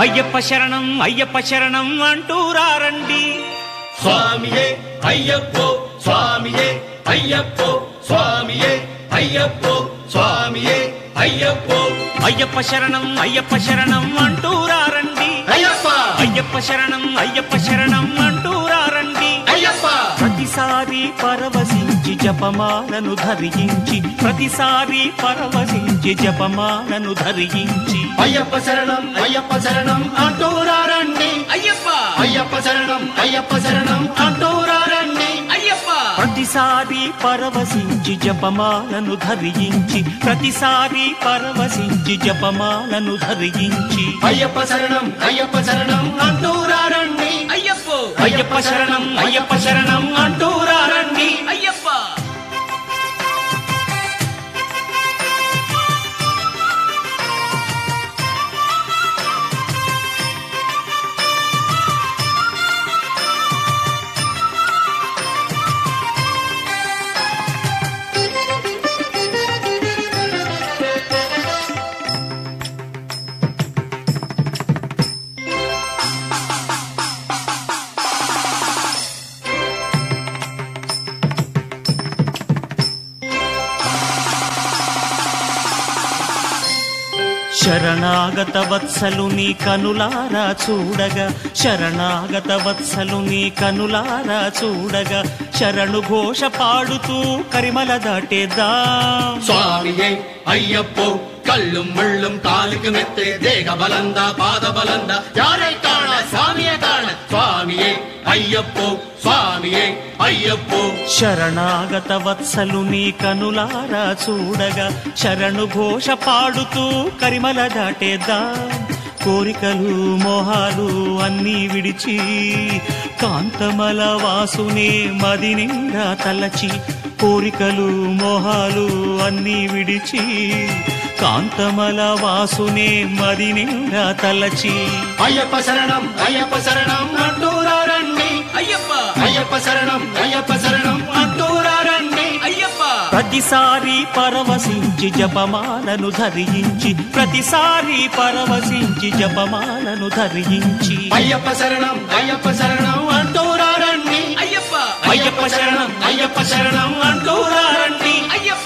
అయ్యప్ప శరణం అయ్యప్ప శరణం అంటూరారండి స్వామియే అయ్యప్పో స్వామియే అయ్యప్పో స్వామియే అయ్యప్పో స్వామియే అయ్యప్పో అయ్యప్ప శరణం అయ్యప్ప శరణం అంటూరారండి అయ్యప్ప అయ్యప్ప శరణం అయ్యప్ప శరణం అంటూరారండి అయ్యప్ప ప్రతిసారి పరవశించి జపమాలను ధరించి ప్రతిసారి పరవశించి జపమాలను ధరించి అయ్యప్ప శరణం అయ్యప్ప శరణం అంటూరారండి అయ్యప్ప అయ్యప్ప శరణం అయ్యప్ప శరణం అంటూరారండి అయ్యప్ప ప్రతిసారి పరవశించి జపమాలను ధరించి ప్రతిసారి పరవశించి జపమాలను ధరించి అయ్యప్ప శరణం అయ్యప్ప శరణం అంటూరారండి అయ్యప్ప అయ్యప్ప శరణం అయ్యప్ప శరణం అంటూరారండి అయ్యప్ప శరణాగత వత్సలు నీ కనులారా చూడగా శరణాగత వత్సలు నీ కనులారా చూడగా శరణు ఘోష పాడుతూ కరిమల దాటేద్దాం స్వామియే అయ్యப்போ கல்லும் முள்ளும் காலுக்கு மெத்து தேக பலந்த பாத பலந்த யாரை காண சாமியை காண சுவாமியே ஐயப்போ சுவாமியே ஐயப்போ శరణాగత వత్సలు నీ కనులారా చూడగా శరణు ఘోష పాడుతూ కరిమల దాటేద్దాం కోరికలు మోహాలు అన్నీ విడిచి కాంతమల వాసునే మది నిండా తలచి కోరికలు మోహాలు అన్నీ విడిచి కాంతమల వాసునే మది నిండా తలచి అయ్యప్ప శరణం అయ్యప్ప శరణం అంటూరారండి అయ్యప్ప అయ్యప్ప శరణం అయ్యప్ప శరణం అంటూరారండి అయ్యప్ప ప్రతిసారి పరవశించి జపమాలను ధరించి ప్రతిసారి పరవశించి జపమాలను ధరించి అయ్యప్ప శరణం అయ్యప్ప శరణం అంటూరారండి అయ్యప్ప అయ్యప్ప శరణం అయ్యప్ప శరణం అంటూరారండి అయ్యప్ప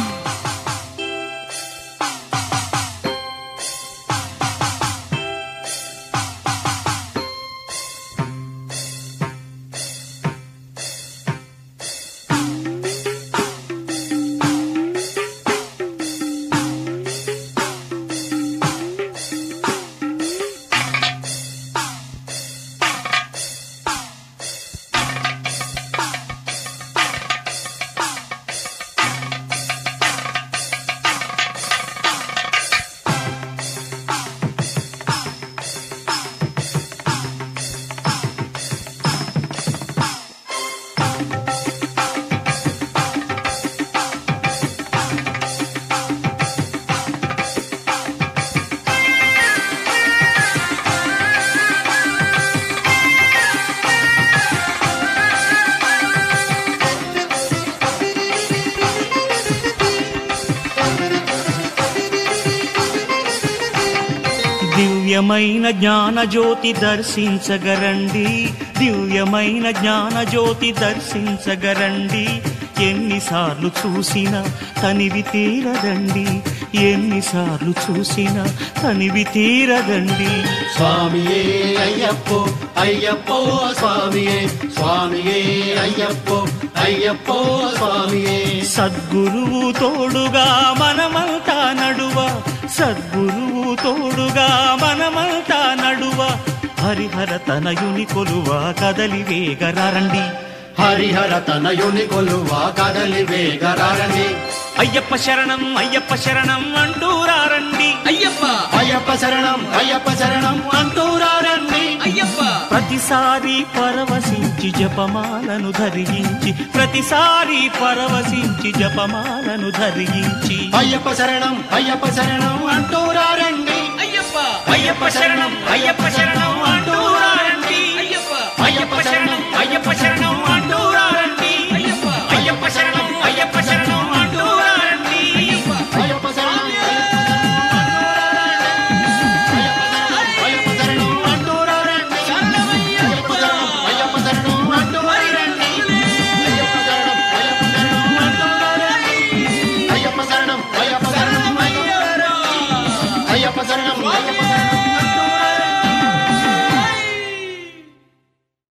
దివ్యమైన జ్ఞాన జ్యోతి దర్శించగరండి దివ్యమైన జ్ఞాన జ్యోతి దర్శించగరండి ఎన్నిసార్లు చూసినా తనివి తీరదండి ఎన్నిసార్లు చూసినా తనివి తీరదండి స్వామియే అయ్యప్పో అయ్యప్పో స్వామియే స్వామియే అయ్యప్పో అయ్యప్పో స్వామియే సద్గురువు తోడుగా మనమంతా నడువ సద్గురువు తోడుగా మనమంతా నడువ హరిహర తనయుని కొలువ కదలి వేగరారండి హరిహర తనయుని కొలువా కదలి వేగరారండి అయ్యప్ప శరణం అయ్యప్ప శరణం అంటూరారండి అయ్యప్ప అయ్యప్ప శరణం అయ్యప్ప శరణం అంటూరారండి అయ్యప్ప ప్రతిసారి పరవశించి జపమాలను ధరించి ప్రతిసారి పరవశించి జపమాలను ధరించి అయ్యప్ప శరణం అయ్యప్ప శరణం అంటూరారండి అయ్యప్ప అయ్యప్ప శరణం అయ్యప్ప శరణం అంటూరారండి అయ్యప్ప అయ్యప్ప శరణం అయ్యప్ప శరణం అంటూరారండి అయ్యప్ప అయ్యప్ప శరణం అయ్యప్ప శరణం అంటూరారండి అయ్యప్ప అయ్యప్ప శరణం అయ్యప్ప శరణం స్వామియే